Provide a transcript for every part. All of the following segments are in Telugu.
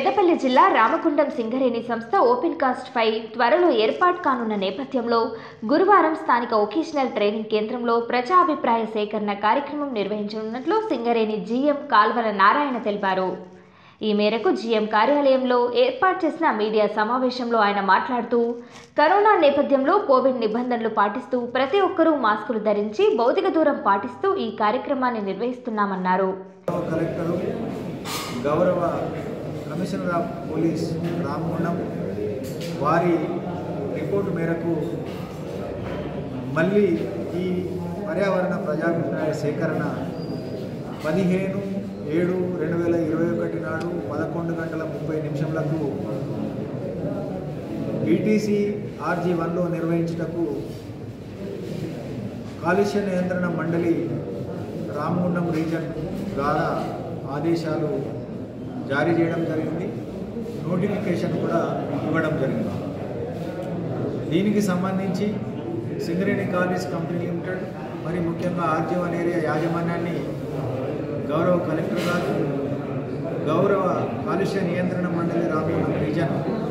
పెద్దపల్లి జిల్లా రామగుండం సింగరేణి సంస్థ ఓపెన్ కాస్ట్ పై త్వరలో ఏర్పాటు కానున్న నేపథ్యంలో గురువారం స్థానిక వొకేషనల్ ట్రైనింగ్ కేంద్రంలో ప్రజాభిప్రాయ సేకరణ కార్యక్రమం నిర్వహించనున్నట్లు సింగరేణి జీఎం కాల్వల నారాయణ తెలిపారు ఈ మేరకు జీఎం కార్యాలయంలో ఏర్పాటు చేసిన మీడియా సమావేశంలో ఆయన మాట్లాడుతూ కరోనా నేపథ్యంలో కోవిడ్ నిబంధనలు పాటిస్తూ ప్రతి ఒక్కరూ మాస్కులు ధరించి భౌతిక దూరం పాటిస్తూ ఈ కార్యక్రమాన్ని నిర్వహిస్తున్నామన్నారు కలెక్టరు గౌరవ కమిషనర్ ఆఫ్ పోలీస్ రామగుండం వారి రిపోర్టు మేరకు మళ్ళీ ఈ పర్యావరణ ప్రజాభిప్రాయ సేకరణ పదిహేను ఏడు రెండు వేల ఇరవై ఒకటి నాడు పదకొండు గంటల ముప్పై నిమిషంలకు ఈటీసీ ఆర్జీ వన్లో నిర్వహించుటకు కాలుష్య నియంత్రణ మండలి రామగుండం రీజన్ ద్వారా ఆదేశాలు జారీ చేయడం జరిగింది నోటిఫికేషన్ కూడా ఇవ్వడం జరిగింది దీనికి సంబంధించి సింగరేణి కాలేజ్ కంపెనీ లిమిటెడ్ మరి ముఖ్యంగా ఆర్జీ వన్ ఏరియా యాజమాన్యాన్ని గౌరవ కలెక్టర్ గారు గౌరవ కాలుష్య నియంత్రణ మండలి రామగుండం రీజన్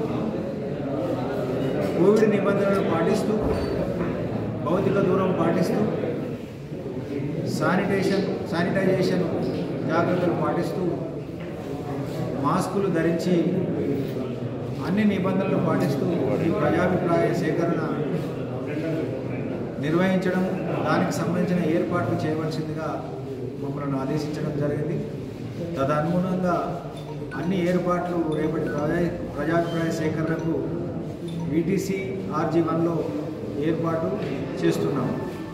కోవిడ్ నిబంధనలు పాటిస్తూ భౌతిక దూరం పాటిస్తూ శానిటేషన్ శానిటైజేషన్ జాగ్రత్తలు పాటిస్తూ మాస్కులు ధరించి అన్ని నిబంధనలు పాటిస్తూ ఈ ప్రజాభిప్రాయ సేకరణ నిర్వహించడం దానికి సంబంధించిన ఏర్పాట్లు చేయవలసిందిగా మమ్మల్ని ఆదేశించడం జరిగింది తదనుగుణంగా అన్ని ఏర్పాట్లు రేపటి ప్రజా ప్రజాభిప్రాయ సేకరణకు వీటీసీ ఆర్జీ వన్లో ఏర్పాటు చేస్తున్నాము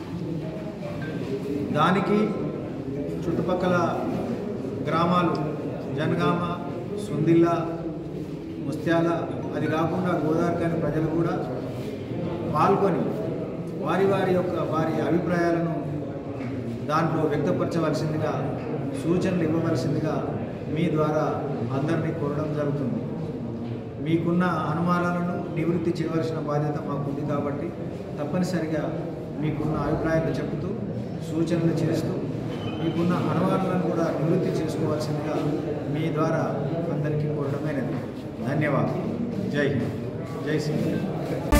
దానికి చుట్టుపక్కల గ్రామాలు జనగామ సుందిల్ల ముస్త్యాల అది కాకుండా గోదావరికాని ప్రజలు కూడా పాల్గొని వారి వారి యొక్క వారి అభిప్రాయాలను దాంట్లో వ్యక్తపరచవలసిందిగా సూచనలు ఇవ్వవలసిందిగా మీ ద్వారా అందరినీ కోరడం జరుగుతుంది మీకున్న అనుమానాలను నివృత్తి చేయవలసిన బాధ్యత మాకుంది కాబట్టి తప్పనిసరిగా మీకున్న అభిప్రాయాలు చెబుతూ సూచనలు చేస్తూ మీకున్న అనుమానాలను కూడా నివృత్తి చేసుకోవాల్సిందిగా మీ ద్వారా అందరికీ కోరడమైనది ధన్యవాదాలు జై హింద్ జై శ్రీ